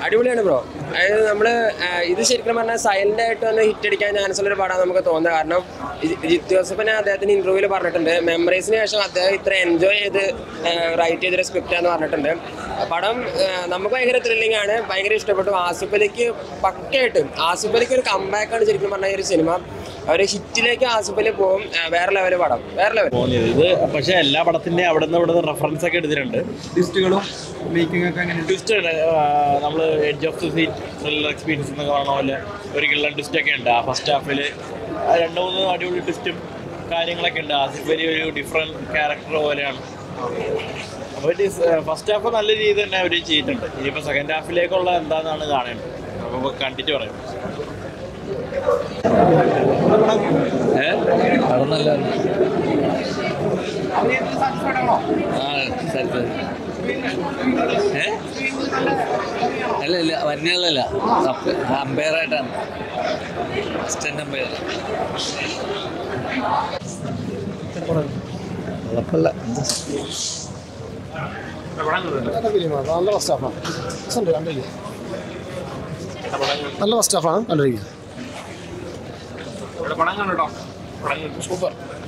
അടിപൊളിയാണ് ബ്രോ അതായത് നമ്മൾ ഇത് ശരിക്കും പറഞ്ഞാൽ സൈലന്റ് ആയിട്ട് തന്നെ ഹിറ്റ് അടിക്കാൻ ചാൻസ് ഉള്ള ഒരു പടം നമുക്ക് തോന്നുന്നത് കാരണം ജി- ജിത്തു ജോസഫിനെ അദ്ദേഹത്തിന് ഇന്റർവ്യൂവിൽ പറഞ്ഞിട്ടുണ്ട് മെമ്മറീസിന് ശേഷം അദ്ദേഹം ഇത്ര എൻജോയ് ചെയ്ത് റൈറ്റ് ചെയ്തൊരു സ്ക്രിപ്റ്റ് എന്ന് പറഞ്ഞിട്ടുണ്ട് പടം ആ, നമുക്ക് ഭയങ്കര ത്രില്ലിംഗ് ആണ് ഭയങ്കര ഇഷ്ടപ്പെട്ടു ആസിഫ് അലിക്ക് പക്കയായിട്ട് ആസിഫ് അലിക്ക് ഒരു കമ്പാക്ക് ആണ് ശരിക്കും പറഞ്ഞ ഈ ഒരു സിനിമ ഒരു ഹിറ്റിലേക്ക് ആസിഫ് അലി പോകും ആ, വേറെ ലെവൽ പടം വേറെ ലെവൽ തോന്നിയത് ഇത് പക്ഷേ എല്ലാ പടത്തിൻ്റെയും അവിടെ നിന്ന് ഇവിടെ നിന്ന് റെഫറൻസ് ഒക്കെ എടുത്തിട്ടുണ്ട് ലിസ്റ്റുകളും മേക്കിംഗ് ഒക്കെ അങ്ങനെ ട്വിസ്റ്റ് നമ്മൾ edge of the seat thriller experience എന്നൊക്കെ പറഞ്ഞ പോലെ ഒരു കിള്ളൻ ട്വിസ്റ്റ് ഒക്കെ ഉണ്ട് ആ ഫസ്റ്റ് ഹാഫിൽ രണ്ട് മൂന്ന് അടിപൊളി ട്വിസ്റ്റും കാര്യങ്ങളൊക്കെ ഉണ്ട് ആസിഫ് അലി ഒരു ഡിഫറെൻറ്റ് ക്യാരക്ടർ പോലെയാണ് അപ്പോൾ ഫസ്റ്റ് ഹാഫ് നല്ല രീതിയിൽ തന്നെ അവർ ചെയ്തിട്ടുണ്ട് ഇനിയിപ്പോൾ സെക്കൻഡ് ഹാഫിലേക്കുള്ള എന്താണെന്നാണ് കാണേണ്ടത് അപ്പോൾ കണ്ടിട്ട് പറയാം പടം നല്ല ആ സ്ഥലത്ത് ഏ അല്ല ഇല്ല വരുന്നതല്ല അമ്പയർ ആയിട്ടാണ് അസിസ്റ്റന്റ് അമ്പയർ കുഴപ്പമില്ല നല്ല ഫസ്റ്റ് ഹാഫാണ് കണ്ടിരിക്കുക നല്ല ഫസ്റ്റ് ഹാഫാണ് കണ്ടിരിക്കുക സൂപ്പർ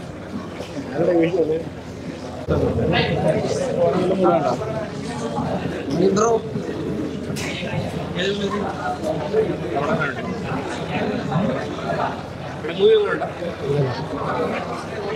ബ്രോ മൂവി